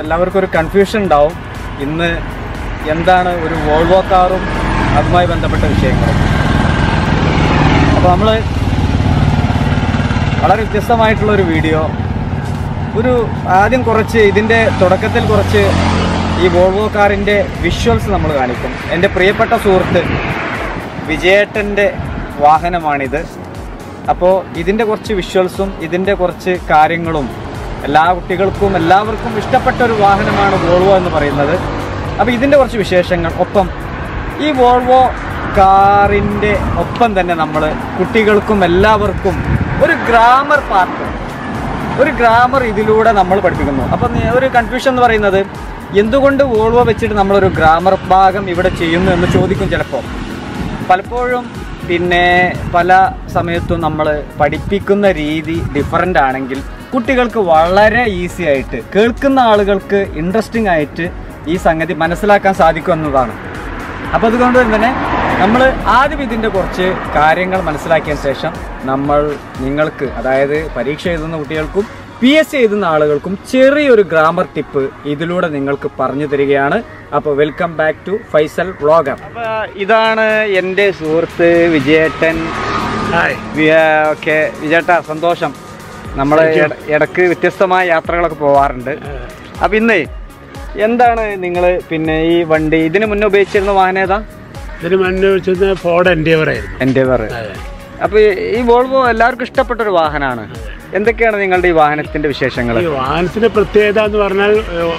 എല്ലാവർക്കും ഒരു കൺഫ്യൂഷൻ ഉണ്ടാവും ഇന്ന് എന്താണ് ഒരു വോൾവോ കാറും അതുമായി ബന്ധപ്പെട്ട വിഷയങ്ങളും അപ്പോൾ നമ്മൾ വളരെ വ്യത്യസ്തമായിട്ടുള്ള ഒരു വീഡിയോ ഒരു ആദ്യം കുറച്ച് ഇതിൻ്റെ തുടക്കത്തിൽ കുറച്ച് ഈ വോൾവോ കാറിൻ്റെ വിഷ്വൽസ് നമ്മൾ കാണിക്കും എൻ്റെ പ്രിയപ്പെട്ട സുഹൃത്ത് വിജയേട്ടൻ്റെ വാഹനമാണിത് അപ്പോൾ ഇതിൻ്റെ കുറച്ച് വിഷ്വൽസും ഇതിൻ്റെ കുറച്ച് കാര്യങ്ങളും എല്ലാ കുട്ടികൾക്കും എല്ലാവർക്കും ഇഷ്ടപ്പെട്ട ഒരു വാഹനമാണ് വോൾവോ എന്ന് പറയുന്നത് അപ്പോൾ ഇതിൻ്റെ കുറച്ച് വിശേഷങ്ങൾ ഒപ്പം ഈ വോൾവോ കാറിൻ്റെ ഒപ്പം തന്നെ നമ്മൾ കുട്ടികൾക്കും എല്ലാവർക്കും ഒരു ഗ്രാമർ പാർട്ട് ഒരു ഗ്രാമർ ഇതിലൂടെ നമ്മൾ പഠിപ്പിക്കുന്നു അപ്പം നീ- ഒരു കൺഫ്യൂഷൻ എന്ന് പറയുന്നത് എന്തുകൊണ്ട് വോൾവോ വെച്ചിട്ട് നമ്മളൊരു ഗ്രാമർ ഭാഗം ഇവിടെ ചെയ്യുന്നു എന്ന് ചോദിക്കും ചിലപ്പോൾ പലപ്പോഴും പിന്നെ പല സമയത്തും നമ്മൾ പഠിപ്പിക്കുന്ന രീതി ഡിഫറൻ്റ് ആണെങ്കിൽ കുട്ടികൾക്ക് വളരെ ഈസി ആയിട്ട് കേൾക്കുന്ന ആളുകൾക്ക് ഇൻട്രസ്റ്റിംഗ് ആയിട്ട് ഈ സംഗതി മനസ്സിലാക്കാൻ സാധിക്കും എന്നതാണ് അപ്പോൾ അതുകൊണ്ട് തന്നെ നമ്മൾ ആദ്യം ഇതിൻ്റെ കുറച്ച് കാര്യങ്ങൾ മനസ്സിലാക്കിയതിന് ശേഷം നമ്മൾ നിങ്ങൾക്ക് അതായത് പരീക്ഷ എഴുതുന്ന കുട്ടികൾക്കും പി എസ് സി എഴുതുന്ന ആളുകൾക്കും ചെറിയൊരു ഗ്രാമർ ടിപ്പ് ഇതിലൂടെ നിങ്ങൾക്ക് പറഞ്ഞു തരികയാണ് അപ്പോൾ welcome back to Faisal vlogger അപ്പോൾ ഇതാണ് എൻ്റെ സുഹൃത്ത് വിജയേട്ടൻ ഹായ് ഓക്കെ വിജയേട്ടാ സന്തോഷം നമ്മൾ ഇടക്ക് വ്യത്യസ്തമായ യാത്രകളൊക്കെ പോവാറുണ്ട് അപ്പം ഇന്നേ എന്താണ് നിങ്ങൾ പിന്നെ ഈ വണ്ടി ഇതിന് മുന്നേ ഉപയോഗിച്ചിരുന്ന വാഹനം ഏതാ ഇതിന് മുന്നേ വെച്ചത് ഫോർഡ് എൻഡേവർ ആയിരുന്നു എൻ്റെ പേര് അതെ അപ്പോൾ ഈ വോൾവോ എല്ലാവർക്കും ഇഷ്ടപ്പെട്ട ഒരു വാഹനമാണ് എന്തൊക്കെയാണ് നിങ്ങളുടെ ഈ വാഹനത്തിന്റെ വിശേഷങ്ങൾ ഈ വാഹനത്തിന്റെ പ്രത്യേകത എന്ന് പറഞ്ഞാൽ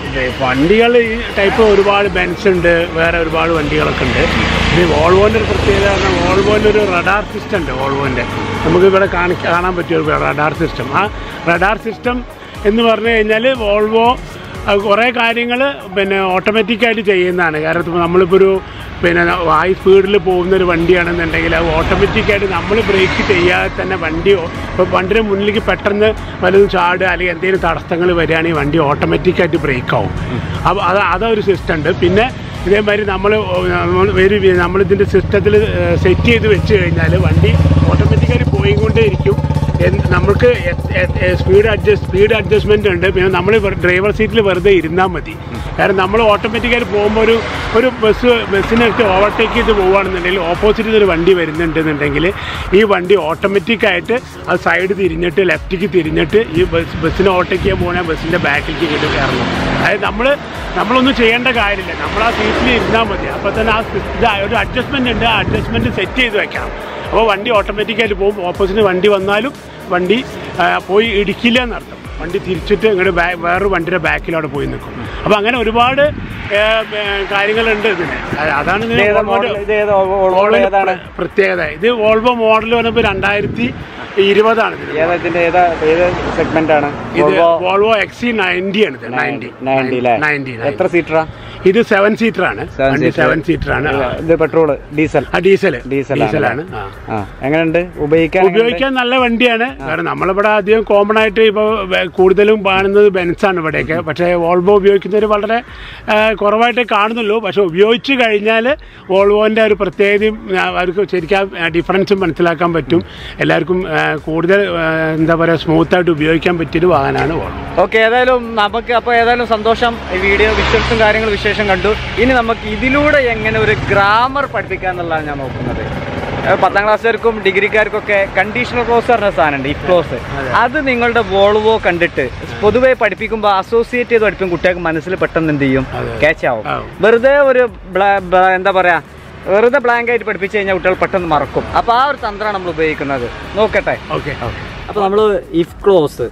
വണ്ടികൾ ഈ ടൈപ്പ് ഒരുപാട് ബെൻസ് ഉണ്ട് വേറെ ഒരുപാട് വണ്ടികളൊക്കെ ഉണ്ട് ഇത് വോൾവോന്റെ ഒരു പ്രത്യേകത പറഞ്ഞാൽ വോൾവോന്റെ ഒരു റഡാർ സിസ്റ്റം ഉണ്ട് വോൾവോന്റെ നമുക്ക് ഇവിടെ കാണി കാണാൻ പറ്റിയ ഒരു റഡാർ സിസ്റ്റം ആ റഡാർ സിസ്റ്റം എന്ന് പറഞ്ഞു കഴിഞ്ഞാൽ വോൾവോ അത് കുറേ കാര്യങ്ങൾ പിന്നെ ഓട്ടോമാറ്റിക്കായിട്ട് ചെയ്യുന്നതാണ് കാരണം ഇപ്പം നമ്മളിപ്പോൾ ഒരു പിന്നെ ഹൈ സ്പീഡിൽ പോകുന്ന ഒരു വണ്ടിയാണെന്നുണ്ടെങ്കിൽ അത് ഓട്ടോമാറ്റിക്കായിട്ട് നമ്മൾ ബ്രേക്ക് ചെയ്യാതെ തന്നെ വണ്ടി ഇപ്പോൾ വണ്ടിയുടെ മുന്നിലേക്ക് പെട്ടെന്ന് വലുതും ചാടുക അല്ലെങ്കിൽ എന്തെങ്കിലും തടസ്സങ്ങൾ വരികയാണെങ്കിൽ വണ്ടി ഓട്ടോമാറ്റിക്കായിട്ട് ബ്രേക്ക് ആവും അപ്പോൾ അത് അതൊരു സിസ്റ്റം ഉണ്ട് പിന്നെ ഇതേമാതിരി നമ്മൾ നമ്മൾ ഒരു നമ്മളിതിൻ്റെ സിസ്റ്റത്തിൽ സെറ്റ് ചെയ്ത് വെച്ച് കഴിഞ്ഞാൽ വണ്ടി ഓട്ടോമാറ്റിക്കായിട്ട് പോയിക്കൊണ്ടേയിരിക്കും എന്ത് നമുക്ക് സ്പീഡ് അഡ്ജസ്റ്റ് സ്പീഡ് അഡ്ജസ്റ്റ്മെന്റ് ഉണ്ട് പിന്നെ നമ്മൾ ഡ്രൈവർ സീറ്റിൽ വെറുതെ ഇരുന്നാൽ മതി കാരണം നമ്മൾ ഓട്ടോമാറ്റിക്കായിട്ട് പോകുമ്പോൾ ഒരു ഒരു ബസ് ബസ്സിനടുത്ത് ഓവർടേക്ക് ചെയ്ത് പോവുകയാണെന്നുണ്ടെങ്കിൽ ഓപ്പോസിറ്റിൽ ഒരു വണ്ടി വരുന്നുണ്ടെന്നുണ്ടെങ്കിൽ ഈ വണ്ടി ഓട്ടോമാറ്റിക്കായിട്ട് അത് സൈഡ് തിരിഞ്ഞിട്ട് ലെഫ്റ്റിക്ക് തിരിഞ്ഞിട്ട് ഈ ബസ് ബസ്സിനെ ഓവർടേക്ക് ചെയ്യാൻ പോകുന്ന ബസ്സിൻ്റെ ബാക്കിലേക്ക് ഇങ്ങോട്ട് കയറണം അതായത് നമ്മൾ നമ്മളൊന്നും ചെയ്യേണ്ട കാര്യമില്ല നമ്മൾ ആ സീറ്റിൽ ഇരുന്നാൽ മതി അപ്പോൾ തന്നെ ആ സി- ഇത് ഒരു അഡ്ജസ്റ്റ്മെന്റ് ഉണ്ട് ആ അഡ്ജസ്റ്റ്മെന്റ് സെറ്റ് ചെയ്ത് വെക്കണം അപ്പോൾ വണ്ടി ഓട്ടോമാറ്റിക്കായിട്ട് പോകും ഓപ്പോസിറ്റ് വണ്ടി വന്നാലും വണ്ടി ആ, പോയി ഇടിക്കില്ല എന്നർത്ഥം വണ്ടി തിരിച്ചിട്ട് ഇങ്ങോട്ട് ബാ വേറൊരു വണ്ടിയുടെ ബാക്കിലവിടെ പോയി നിൽക്കും അപ്പോൾ അങ്ങനെ ഒരുപാട് ഏ, ഏ, കാര്യങ്ങളുണ്ട് ഇതിന് അത് അതാണ് ഇതിന് വോൾവോയുടെ വോൾവോയുടെ പ്ര- പ്രത്യേകത ഇത് വോൾവോ മോഡൽ വന്നപ്പോൾ രണ്ടായിരത്തി ഇരുപതാണ് ഇതിന് ഏതാ ഇതിന്റെ ഏതാ ഏത് സെഗ്മെന്റ് ആണ് ഇത് വോൾവോ എക്സി നയൻറ്റി ആണ് ഇത് നയൻറ്റി നയൻറ്റി അല്ലേ നയൻറ്റി എത്ര സീറ്ററാ ഇത് സെവൻ സീറ്റർ ആണ് Seven വണ്ടി seater. സെവൻ സീറ്റർ ആണ് ആ. ഇത് പെട്രോള് ഡീസൽ ആ ഡീസൽ ഡീസൽ ഡീസലാണ് ആ ആ എങ്ങനെയുണ്ട് ഉപയോഗിക്കാൻ ഉപയോഗിക്കാൻ നല്ല വണ്ടിയാണ് കാരണം നമ്മളിവിടെ അധികം കോമൺ ആയിട്ട് ഇപ്പോൾ കൂടുതലും കാണുന്നത് ബെൻസാണ് ഇവിടെയൊക്കെ പക്ഷേ വോൾവോ ഉപയോഗിക്കുന്നവർ വളരെ ആ, കുറവായിട്ടേ കാണുന്നുള്ളൂ പക്ഷേ ഉപയോഗിച്ച് കഴിഞ്ഞാൽ വോൾവോൻ്റെ ഒരു പ്രത്യേകതയും ആ, അവർക്ക് ശരിക്കും ഡിഫറൻസും മനസ്സിലാക്കാൻ പറ്റും എല്ലാവർക്കും ആ, കൂടുതൽ ആ, എന്താ പറയുക സ്മൂത്തായിട്ട് ഉപയോഗിക്കാൻ പറ്റിയൊരു വാഹനമാണ് വോൾവോ ഓക്കെ ഏതായാലും നമുക്ക് അപ്പോൾ ഏതായാലും സന്തോഷം ഈ വീഡിയോ വിഷ്വൽസും കാര്യങ്ങളും വിശേഷം കണ്ടു ഇനി നമുക്ക് ഇതിലൂടെ എങ്ങനെ ഒരു ഗ്രാമർ പഠിപ്പിക്കുക എന്നുള്ളതാണ് ഞാൻ നോക്കുന്നത് ഏഹ് പത്താം ക്ലാസ്സുകാർക്കും ഡിഗ്രിക്കാർക്കൊക്കെ കണ്ടീഷണൽ ക്ലോസ് പറഞ്ഞ സാധനമുണ്ട് ഇഫ് ക്ലോസ് അത് നിങ്ങളുടെ വോൾവോ കണ്ടിട്ട് പൊതുവെ പഠിപ്പിക്കുമ്പോൾ അസോസിയേറ്റ് ചെയ്ത് പഠിപ്പിക്കും കുട്ടികൾക്ക് മനസ്സിൽ പെട്ടെന്ന് എന്ത് ചെയ്യും അതെ. ക്യാച്ച് ആവും ആവും. വെറുതെ ഒരു ബ്ല- ബ- എന്താ പറയാ വെറുതെ ബ്ലാങ്ക് ആയിട്ട് പഠിപ്പിച്ചു കഴിഞ്ഞാൽ കുട്ടികൾ പെട്ടെന്ന് മറക്കും അപ്പോൾ ആ ഒരു തന്ത്രമാണ് നമ്മൾ ഉപയോഗിക്കുന്നത് നോക്കട്ടെ ഓക്കെ അപ്പോൾ നമ്മൾ if clause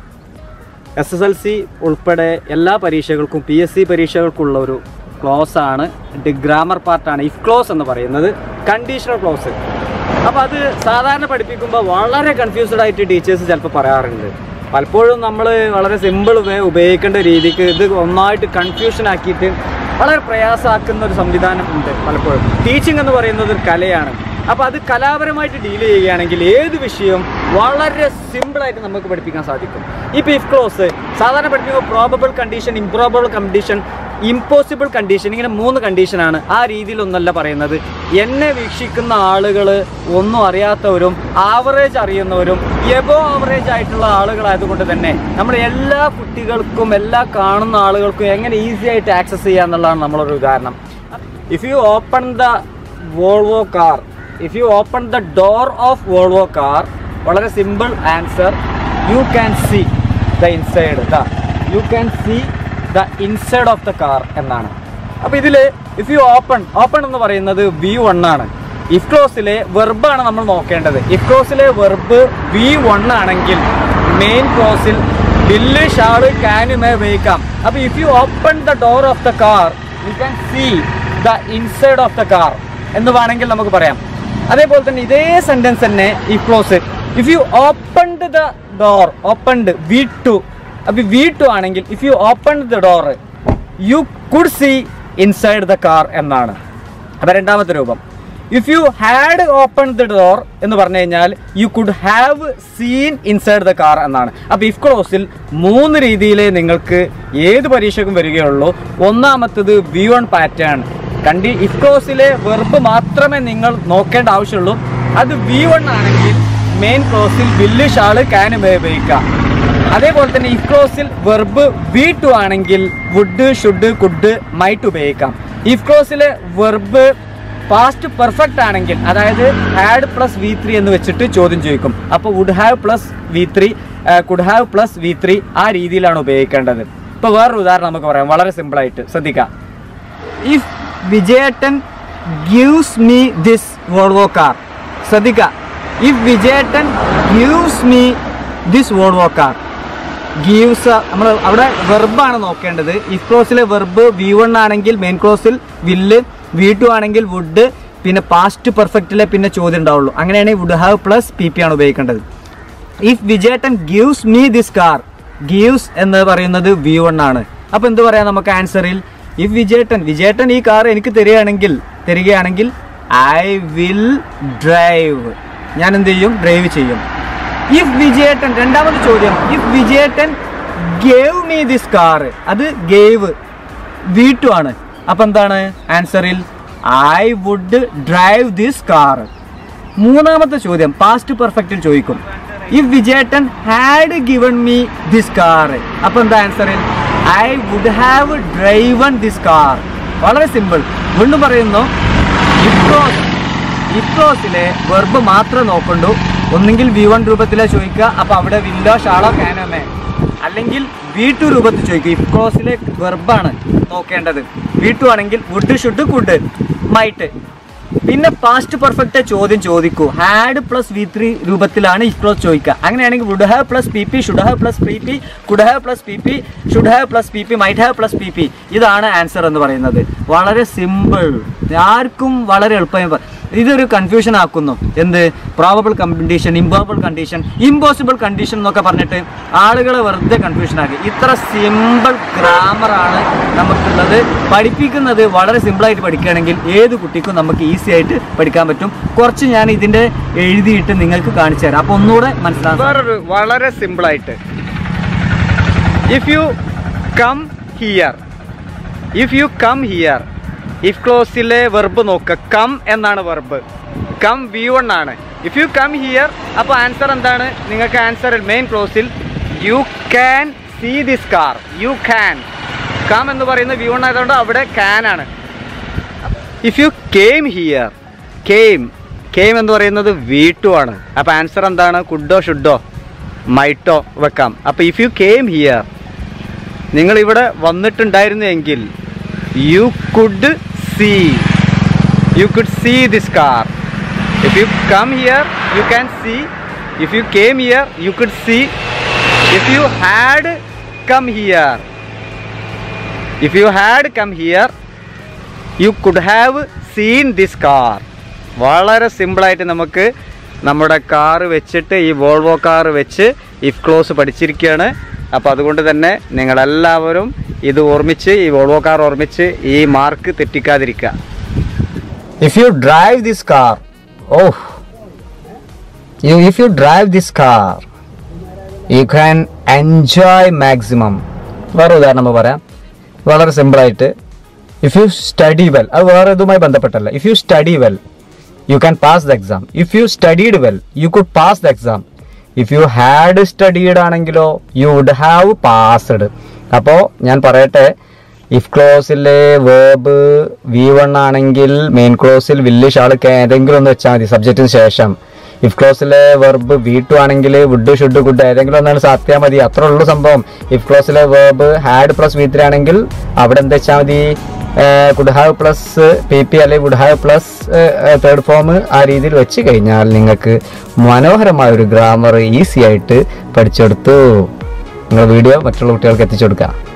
S S L C ഉൾപ്പെടെ എല്ലാ പരീക്ഷകൾക്കും പി എസ് സി പരീക്ഷകൾക്കുള്ള ഒരു ക്ലോസ് ആണ് ഗ്രാമർ പാർട്ടാണ് ഇഫ് ക്ലോസ് എന്ന് പറയുന്നത് കണ്ടീഷണൽ ക്ലോസ് അപ്പോൾ അത് സാധാരണ പഠിപ്പിക്കുമ്പോൾ വളരെ കൺഫ്യൂസ്ഡ് ആയിട്ട് ടീച്ചേഴ്സ് ചിലപ്പോൾ പറയാറുണ്ട് പലപ്പോഴും നമ്മൾ വളരെ സിമ്പിൾ വേ ഉപയോഗിക്കേണ്ട രീതിക്ക് ഇത് ഒന്നായിട്ട് കൺഫ്യൂഷൻ ആക്കിയിട്ട് വളരെ പ്രയാസമാക്കുന്ന ഒരു സംവിധാനം ഉണ്ട് പലപ്പോഴും ടീച്ചിങ് എന്ന് പറയുന്നത് ഒരു കലയാണ് അപ്പോൾ അത് കലാപരമായിട്ട് ഡീൽ ചെയ്യുകയാണെങ്കിൽ ഏത് വിഷയവും വളരെ സിമ്പിളായിട്ട് നമുക്ക് പഠിപ്പിക്കാൻ സാധിക്കും ഇപ്പോൾ ഇഫ് ക്ലോസ് സാധാരണ പഠിപ്പിക്കുമ്പോൾ probable condition improbable condition impossible condition ഇങ്ങനെ മൂന്ന് കണ്ടീഷനാണ് ആ രീതിയിലൊന്നല്ല പറയുന്നത് എന്നെ വീക്ഷിക്കുന്ന ആളുകൾ ഒന്നും അറിയാത്തവരും ആവറേജ് അറിയുന്നവരും എബോ ആവറേജ് ആയിട്ടുള്ള ആളുകളായതുകൊണ്ട് തന്നെ നമ്മൾ എല്ലാ കുട്ടികൾക്കും എല്ലാ കാണുന്ന ആളുകൾക്കും എങ്ങനെ ഈസി ആയിട്ട് ആക്സസ് ചെയ്യുക എന്നുള്ളതാണ് നമ്മളൊരു ഉദാഹരണം if you open the Volvo car if you open the door of Volvo car വളരെ simple answer you can see the inside the you can see the inside of the car എന്നാണ് അപ്പോൾ ഇതിൽ if you open open എന്ന് പറയുന്നത് V one ആണ് if ക്ലോസിലെ വെർബാണ് നമ്മൾ നോക്കേണ്ടത് ഇഫ് ക്ലോസിലെ വെർബ് വി വൺ ആണെങ്കിൽ മെയിൻ ക്ലോസിൽ ബില്ല് ഷാള് ക്യാനുമേ ഉപയോഗിക്കാം അപ്പോൾ if you open the door of the car you can see the inside of the car എന്ന് വേണമെങ്കിൽ നമുക്ക് പറയാം അതേപോലെ തന്നെ ഇതേ സെന്റൻസ് തന്നെ ഈ clause if you opened the door opened V two അപ്പൊ വി ടു ആണെങ്കിൽ if you open the door you could see inside the car എന്നാണ് അപ്പൊ രണ്ടാമത്തെ രൂപം if you had open the door എന്ന് പറഞ്ഞു കഴിഞ്ഞാൽ you could have seen inside the car എന്നാണ് അപ്പൊ ഇഫ് ക്ലോസിൽ മൂന്ന് രീതിയിലേ നിങ്ങൾക്ക് ഏത് പരീക്ഷയ്ക്കും വരികയുള്ളൂ ഒന്നാമത്തത് വി വൺ പാറ്റേൺ കണ്ടി ഇഫ് ക്ലോസിലെ വെർബ് മാത്രമേ നിങ്ങൾ നോക്കേണ്ട ആവശ്യമുള്ളൂ അത് വി വൺ ആണെങ്കിൽ മെയിൻ ക്ലോസിൽ വില്ല് ഷാള് ക്യാൻ ഉപയോഗിക്കാം അതേപോലെ തന്നെ ഇഫ് ക്ലോസിൽ വെർബ് വി ടു ആണെങ്കിൽ വുഡ് ഷുഡ് കുഡ് മൈറ്റ് ഉപയോഗിക്കാം ഇഫ് ക്ലോസിലെ വെർബ് പാസ്റ്റ് പെർഫെക്റ്റ് ആണെങ്കിൽ അതായത് ഹാഡ് പ്ലസ് വി ത്രീ എന്ന് വെച്ചിട്ട് ചോദ്യം ചോദിക്കും അപ്പോൾ would have plus V three could have plus V three ആ രീതിയിലാണ് ഉപയോഗിക്കേണ്ടത് ഇപ്പോൾ വേറൊരു ഉദാഹരണം നമുക്ക് പറയാം വളരെ സിമ്പിളായിട്ട് ശ്രദ്ധിക്കാം ഇഫ് വിജയേട്ടൻ gives me this Volvo car ശ്രദ്ധിക്കുക ഇഫ് വിജയേട്ടൻ gives me this Volvo car gives നമ്മൾ അവിടെ വെർബാണ് നോക്കേണ്ടത് ഇഫ് ക്ലോസിലെ വെർബ് വി വൺ ആണെങ്കിൽ മെയിൻ ക്ലോസിൽ വില്ല് വി ടു ആണെങ്കിൽ വുഡ് പിന്നെ പാസ്റ്റ് പെർഫെക്റ്റിലെ പിന്നെ ചോദ്യം ഉണ്ടാവുള്ളൂ അങ്ങനെയാണെങ്കിൽ would have plus P P ആണ് ഉപയോഗിക്കേണ്ടത് ഇഫ് വിജയേട്ടൻ gives me this car gives എന്ന് പറയുന്നത് വി വൺ ആണ് അപ്പൊ എന്ത് പറയാം നമുക്ക് ആൻസറിൽ ഇഫ് വിജയേട്ടൻ വിജയേട്ടൻ ഈ കാർ എനിക്ക് തരികയാണെങ്കിൽ തരികയാണെങ്കിൽ ഐ വിൽ ഡ്രൈവ് ഞാൻ എന്ത് ചെയ്യും ഡ്രൈവ് ചെയ്യും ഇഫ് വിജയേട്ടൻ രണ്ടാമത്തെ ചോദ്യം ഇഫ് വിജയേട്ടൻ ഗേവ് മീ ദിസ് കാർ അത് ഗേവ് വി ടു ആണ് അപ്പൊ എന്താണ് ആൻസറിൽ I would drive this car മൂന്നാമത്തെ ചോദ്യം പാസ്റ്റ് പെർഫെക്റ്റിൽ ചോദിക്കും ഇഫ് വിജയേട്ടൻ had given me this car അപ്പൊ എന്താ ആൻസറിൽ I would have driven this car വളരെ സിമ്പിൾ വീണ്ടും പറയുന്നു ഇഫ്ലോസ് ഇഫ്ലോസിലെ വെർബ് മാത്രമേ നോക്കണ്ടു ഒന്നെങ്കിൽ വി വൺ രൂപത്തിലെ ചോദിക്കുക അപ്പൊ അവിടെ വില്ലോ ഷാളോ കാനോമേ അല്ലെങ്കിൽ വി ടു രൂപത്തിൽ ചോദിക്കും ഇഫ് ക്ലോസിലെ വെർബാണ് നോക്കേണ്ടത് വി ടു ആണെങ്കിൽ വുഡ് ഷുഡ് കുഡ് മൈറ്റ് പിന്നെ പാസ്റ്റ് പെർഫെക്റ്റ് ചോദ്യം ചോദിക്കൂ ഹാഡ് പ്ലസ് വി ത്രീ രൂപത്തിലാണ് ഇഫ് ക്ലോസ് ചോദിക്കുക അങ്ങനെയാണെങ്കിൽ would have plus P P should have plus P P could have plus P P should have plus P P might have plus P P ഇതാണ് answer എന്ന് പറയുന്നത് വളരെ simple ആർക്കും വളരെ എളുപ്പമായി പ- ഇതൊരു കൺഫ്യൂഷൻ ആക്കുന്നു എന്ത് probable condition impossible condition impossible condition എന്നൊക്കെ പറഞ്ഞിട്ട് ആളുകളെ വെറുതെ കൺഫ്യൂഷൻ ആക്കി ഇത്ര സിമ്പിൾ ഗ്രാമറാണ് നമുക്കുള്ളത് പഠിപ്പിക്കുന്നത് വളരെ സിമ്പിളായിട്ട് പഠിക്കുകയാണെങ്കിൽ ഏത് കുട്ടിക്കും നമുക്ക് ഈസി ആയിട്ട് പഠിക്കാൻ പറ്റും കുറച്ച് ഞാൻ ഇതിന്റെ എഴുതിയിട്ട് നിങ്ങൾക്ക് കാണിച്ചു തരാം അപ്പൊ ഒന്നുകൂടെ മനസ്സിലാക്കാം വേറൊരു വളരെ സിമ്പിളായിട്ട് if you come here if you come here if ക്ലോസിലെ വെർബ് നോക്കുക കം എന്നാണ് വെർബ് കം വി വൺ ആണ് ഇഫ് യു കം ഹിയർ അപ്പോൾ ആൻസർ എന്താണ് നിങ്ങൾക്ക് ആൻസറിൽ മെയിൻ ക്ലോസിൽ you can see this car you can come എന്ന് പറയുന്നത് വി വൺ ആയതുകൊണ്ട് അവിടെ ക്യാൻ ആണ് if you came here came came എന്ന് പറയുന്നത് വി ടു ആണ് അപ്പോൾ ആൻസർ എന്താണ് കുഡോ ഷുഡോ മൈട്ടോ വെക്കാം അപ്പോൾ ഇഫ് യു കെയിം ഹിയർ നിങ്ങൾ ഇവിടെ വന്നിട്ടുണ്ടായിരുന്നു എങ്കിൽ you could see you could see this car if you come here you can see if you came here you could see if you had come here if you had come here you could have seen this car വളരെ സിമ്പിളായിട്ട് നമുക്ക് നമ്മുടെ car വെച്ചിട്ട് ഈ Volvo car വെച്ച് if clause പഠിച്ചിരിക്കുകയാണ് അപ്പോൾ അതുകൊണ്ട് തന്നെ നിങ്ങളെല്ലാവരും ഇത് ഓർമ്മിച്ച് ഈ വോൾവോ കാർ ഓർമ്മിച്ച് ഈ മാർക്ക് തെറ്റിക്കാതിരിക്കുക if you drive this car oh you if you drive this car you can enjoy maximum വേറെ ഉദാഹരണം പറയാം വളരെ സിമ്പിളായിട്ട് ഇഫ് യു സ്റ്റഡി വെൽ അത് വേറെ ഇതുമായി ബന്ധപ്പെട്ടല്ല if you study well you can pass the exam if you studied well you could pass the exam if you had studied ആണെങ്കിലോ യു വുഡ് ഹാവ് പാസ്ഡ് അപ്പോൾ ഞാൻ പറയട്ടെ ഇഫ് ക്ലോസിലെ verb V one ആണെങ്കിൽ മെയിൻ ക്ലോസിൽ വില്ലിഷ് ആൾക്ക് ഏതെങ്കിലും ഒന്ന് വെച്ചാൽ മതി സബ്ജക്റ്റിന് ശേഷം ഇഫ് ക്ലോസിലെ വെർബ് വി ടു ആണെങ്കിൽ വുഡ് ഷുഡ് ഗുഡ് ഏതെങ്കിലും ഒന്നാണ് സാധ്യത മതി അത്ര ഉള്ളൂ സംഭവം ഇഫ് ക്ലോസിലെ verb had plus V three ആണെങ്കിൽ അവിടെ എന്താ വെച്ചാൽ മതി could have plus P P അല്ലെങ്കിൽ would have plus third form ആ രീതിയിൽ വെച്ച് കഴിഞ്ഞാൽ നിങ്ങൾക്ക് മനോഹരമായ ഒരു ഗ്രാമർ ഈസി ആയിട്ട് പഠിച്ചെടുത്തു നിങ്ങൾ വീഡിയോ മറ്റുള്ള കുട്ടികൾക്ക് എത്തിച്ചു കൊടുക്കുക